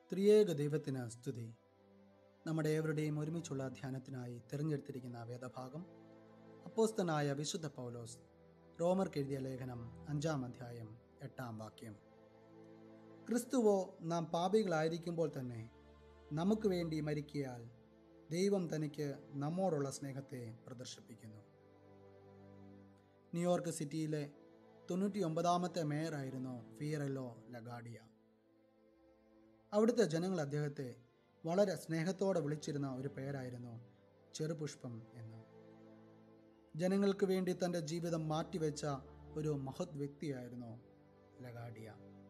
ത്രിയേക ദൈവത്തിന് സ്തുതി നമ്മുടെ ഏവരുടെയും ഒരുമിച്ചുള്ള ധ്യാനത്തിനായി തിരഞ്ഞെടുത്തിരിക്കുന്ന വേദഭാഗം അപ്പോസ്തനായ വിശുദ്ധ പൗലോസ് റോമർക്ക് എഴുതിയ ലേഖനം അഞ്ചാം അധ്യായം എട്ടാം വാക്യം ക്രിസ്തുവോ നാം പാപികളായിരിക്കുമ്പോൾ തന്നെ നമുക്ക് വേണ്ടി മരിക്കിയാൽ ദൈവം തനിക്ക് നമ്മോടുള്ള സ്നേഹത്തെ പ്രദർശിപ്പിക്കുന്നു ന്യൂയോർക്ക് സിറ്റിയിലെ തൊണ്ണൂറ്റി ഒമ്പതാമത്തെ മേയറായിരുന്നു ഫിയറല്ലോ ലഗാഡിയ അവിടുത്തെ ജനങ്ങൾ അദ്ദേഹത്തെ വളരെ സ്നേഹത്തോടെ വിളിച്ചിരുന്ന ഒരു പേരായിരുന്നു ചെറുപുഷ്പം എന്ന് ജനങ്ങൾക്ക് വേണ്ടി തൻ്റെ ജീവിതം മാറ്റിവെച്ച ഒരു മഹത് വ്യക്തിയായിരുന്നു ലഗാഡിയ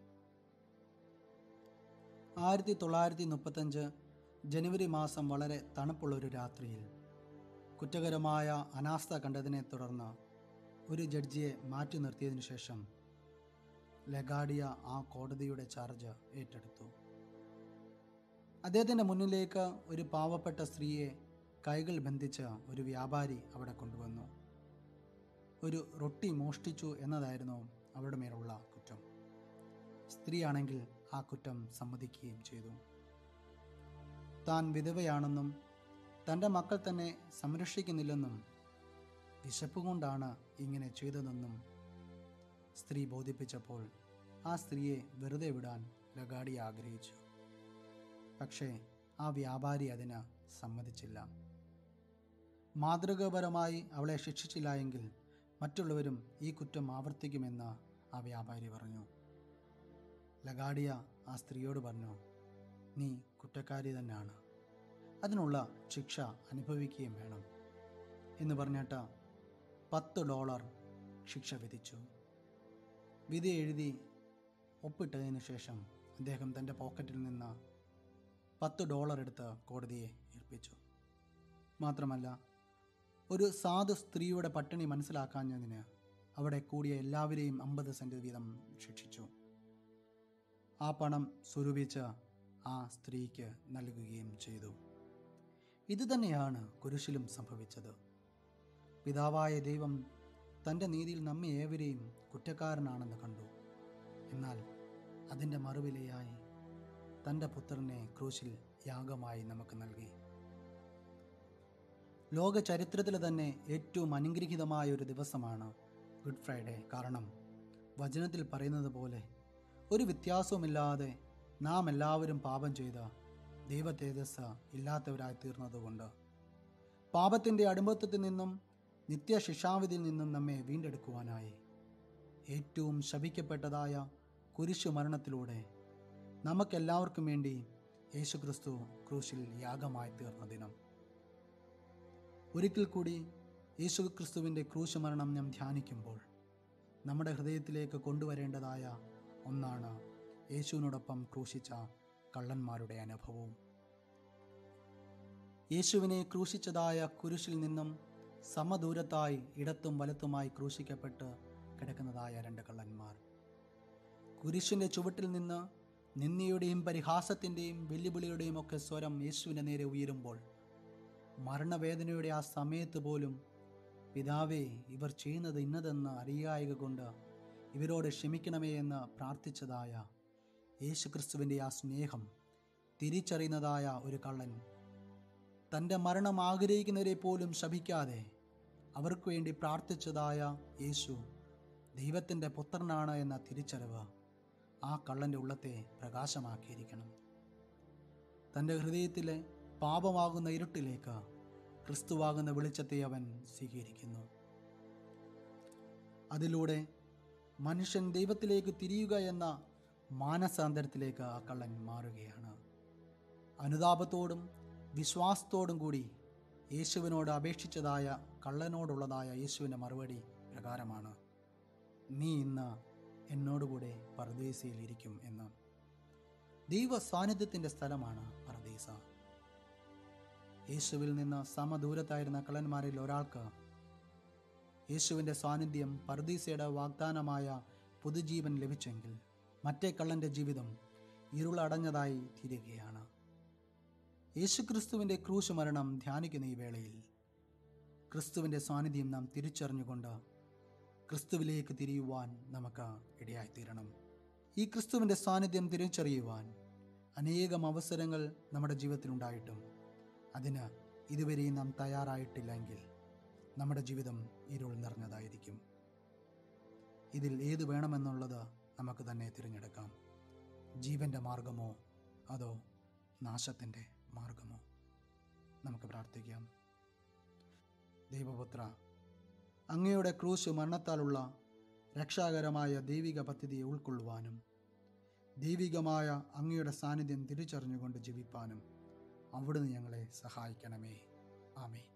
ആയിരത്തി തൊള്ളായിരത്തി മുപ്പത്തഞ്ച് ജനുവരി മാസം വളരെ തണുപ്പുള്ള ഒരു രാത്രിയിൽ കുറ്റകരമായ അനാസ്ഥ കണ്ടതിനെ തുടർന്ന് ഒരു ജഡ്ജിയെ മാറ്റി നിർത്തിയതിനു ശേഷം ലഗാഡിയ ആ കോടതിയുടെ ചാർജ് ഏറ്റെടുത്തു അദ്ദേഹത്തിൻ്റെ മുന്നിലേക്ക് ഒരു പാവപ്പെട്ട സ്ത്രീയെ കൈകൾ ബന്ധിച്ച ഒരു വ്യാപാരി അവിടെ കൊണ്ടുവന്നു ഒരു റൊട്ടി മോഷ്ടിച്ചു എന്നതായിരുന്നു അവരുടെ മേലുള്ള കുറ്റം സ്ത്രീയാണെങ്കിൽ ആ കുറ്റം സമ്മതിക്കുകയും ചെയ്തു താൻ വിധവയാണെന്നും തൻ്റെ മക്കൾ തന്നെ സംരക്ഷിക്കുന്നില്ലെന്നും വിശപ്പ് കൊണ്ടാണ് ഇങ്ങനെ ചെയ്തതെന്നും സ്ത്രീ ബോധിപ്പിച്ചപ്പോൾ ആ സ്ത്രീയെ വെറുതെ വിടാൻ ലഗാഡി ആഗ്രഹിച്ചു പക്ഷേ ആ വ്യാപാരി അതിന് സമ്മതിച്ചില്ല മാതൃകാപരമായി അവളെ ശിക്ഷിച്ചില്ല എങ്കിൽ മറ്റുള്ളവരും ഈ കുറ്റം ആവർത്തിക്കുമെന്ന് ആ വ്യാപാരി പറഞ്ഞു ലഗാഡിയ ആ സ്ത്രീയോട് പറഞ്ഞു നീ കുറ്റക്കാരി തന്നെയാണ് അതിനുള്ള ശിക്ഷ അനുഭവിക്കുകയും വേണം എന്ന് പറഞ്ഞിട്ട് പത്ത് ഡോളർ ശിക്ഷ വിധിച്ചു വിധി എഴുതി ഒപ്പിട്ടതിന് ശേഷം അദ്ദേഹം തൻ്റെ പോക്കറ്റിൽ നിന്ന് പത്ത് ഡോളർ എടുത്ത് കോടതിയെ ഏൽപ്പിച്ചു മാത്രമല്ല ഒരു സാധു സ്ത്രീയുടെ പട്ടിണി മനസ്സിലാക്കാഞ്ഞതിന് അവിടെ കൂടിയ എല്ലാവരെയും അമ്പത് സെൻറ്റ് വീതം ശിക്ഷിച്ചു ആ പണം സ്വരൂപിച്ച് ആ സ്ത്രീക്ക് നൽകുകയും ചെയ്തു ഇതുതന്നെയാണ് കുരിശിലും സംഭവിച്ചത് പിതാവായ ദൈവം തൻ്റെ നീതിയിൽ നമ്മെ ഏവരെയും കുറ്റക്കാരനാണെന്ന് കണ്ടു എന്നാൽ അതിൻ്റെ മറുവിലയായി തൻ്റെ പുത്രനെ ക്രൂശിൽ യാഗമായി നമുക്ക് നൽകി ലോക ചരിത്രത്തിൽ തന്നെ ഏറ്റവും അനുഗ്രഹീതമായ ഒരു ദിവസമാണ് ഗുഡ് ഫ്രൈഡേ കാരണം വചനത്തിൽ പറയുന്നത് പോലെ ഒരു വ്യത്യാസവുമില്ലാതെ നാം എല്ലാവരും പാപം ചെയ്ത ദൈവ തേജസ് ഇല്ലാത്തവരായി തീർന്നതുകൊണ്ട് പാപത്തിൻ്റെ അടിമത്തത്തിൽ നിന്നും നിത്യശിക്ഷാവിധിയിൽ നിന്നും നമ്മെ വീണ്ടെടുക്കുവാനായി ഏറ്റവും ശപിക്കപ്പെട്ടതായ കുരിശു മരണത്തിലൂടെ നമുക്കെല്ലാവർക്കും വേണ്ടി യേശുക്രിസ്തു ക്രൂശിൽ യാഗമായി തീർന്ന ദിനം ഒരിക്കൽ കൂടി യേശുക്രിസ്തുവിൻ്റെ ക്രൂശ് മരണം നാം ധ്യാനിക്കുമ്പോൾ നമ്മുടെ ഹൃദയത്തിലേക്ക് കൊണ്ടുവരേണ്ടതായ ഒന്നാണ് യേശുവിനോടൊപ്പം ക്രൂശിച്ച കള്ളന്മാരുടെ അനുഭവവും യേശുവിനെ ക്രൂശിച്ചതായ കുരിശിൽ നിന്നും സമദൂരത്തായി ഇടത്തും വലത്തുമായി ക്രൂശിക്കപ്പെട്ട് കിടക്കുന്നതായ രണ്ട് കള്ളന്മാർ കുരിശിൻ്റെ ചുവട്ടിൽ നിന്ന് നിന്ദയുടെയും പരിഹാസത്തിൻ്റെയും വെല്ലുവിളിയുടെയും ഒക്കെ സ്വരം യേശുവിൻ്റെ നേരെ ഉയരുമ്പോൾ മരണവേദനയുടെ ആ സമയത്ത് പോലും പിതാവേ ഇവർ ചെയ്യുന്നത് ഇന്നതെന്ന് അറിയായക കൊണ്ട് ഇവരോട് ക്ഷമിക്കണമേ എന്ന് പ്രാർത്ഥിച്ചതായ യേശുക്രിസ്തുവിൻ്റെ ആ സ്നേഹം തിരിച്ചറിയുന്നതായ ഒരു കള്ളൻ തൻ്റെ മരണം ആഗ്രഹിക്കുന്നവരെ പോലും ശപിക്കാതെ അവർക്ക് വേണ്ടി പ്രാർത്ഥിച്ചതായ യേശു ദൈവത്തിൻ്റെ പുത്രനാണ് എന്ന തിരിച്ചറിവ് ആ കള്ളൻ്റെ ഉള്ളത്തെ പ്രകാശമാക്കിയിരിക്കണം തൻ്റെ ഹൃദയത്തിലെ പാപമാകുന്ന ഇരുട്ടിലേക്ക് ക്രിസ്തുവാകുന്ന വെളിച്ചത്തെ അവൻ സ്വീകരിക്കുന്നു അതിലൂടെ മനുഷ്യൻ ദൈവത്തിലേക്ക് തിരിയുക എന്ന മാനസാന്തരത്തിലേക്ക് ആ കള്ളൻ മാറുകയാണ് അനുതാപത്തോടും വിശ്വാസത്തോടും കൂടി യേശുവിനോട് അപേക്ഷിച്ചതായ കള്ളനോടുള്ളതായ യേശുവിൻ്റെ മറുപടി പ്രകാരമാണ് നീ ഇന്ന് എന്നോടുകൂടെ പർദേശയിലിരിക്കും എന്ന് ദൈവ സാന്നിധ്യത്തിൻ്റെ സ്ഥലമാണ് പർദേശ യേശുവിൽ നിന്ന് സമദൂരത്തായിരുന്ന കള്ളന്മാരിൽ ഒരാൾക്ക് യേശുവിൻ്റെ സാന്നിധ്യം പർദീസയുടെ വാഗ്ദാനമായ പുതുജീവൻ ലഭിച്ചെങ്കിൽ മറ്റേ കള്ളൻ്റെ ജീവിതം ഇരുളടഞ്ഞതായി തീരുകയാണ് യേശുക്രിസ്തുവിൻ്റെ ക്രൂശ് മരണം ധ്യാനിക്കുന്ന ഈ വേളയിൽ ക്രിസ്തുവിൻ്റെ സാന്നിധ്യം നാം തിരിച്ചറിഞ്ഞുകൊണ്ട് ക്രിസ്തുവിലേക്ക് തിരിയുവാൻ നമുക്ക് ഇടയായിത്തീരണം ഈ ക്രിസ്തുവിൻ്റെ സാന്നിധ്യം തിരിച്ചറിയുവാൻ അനേകം അവസരങ്ങൾ നമ്മുടെ ജീവിതത്തിലുണ്ടായിട്ടും അതിന് ഇതുവരെയും നാം തയ്യാറായിട്ടില്ലെങ്കിൽ നമ്മുടെ ജീവിതം ഇരുൾ നിറഞ്ഞതായിരിക്കും ഇതിൽ ഏത് വേണമെന്നുള്ളത് നമുക്ക് തന്നെ തിരഞ്ഞെടുക്കാം ജീവൻ്റെ മാർഗമോ അതോ നാശത്തിൻ്റെ മാർഗമോ നമുക്ക് പ്രാർത്ഥിക്കാം ദൈവപുത്ര അങ്ങയുടെ ക്രൂശ് മരണത്താലുള്ള രക്ഷാകരമായ ദൈവിക പദ്ധതിയെ ഉൾക്കൊള്ളുവാനും ദൈവികമായ അങ്ങയുടെ സാന്നിധ്യം തിരിച്ചറിഞ്ഞുകൊണ്ട് ജീവിപ്പാനും അവിടുന്ന് ഞങ്ങളെ സഹായിക്കണമേ ആമേ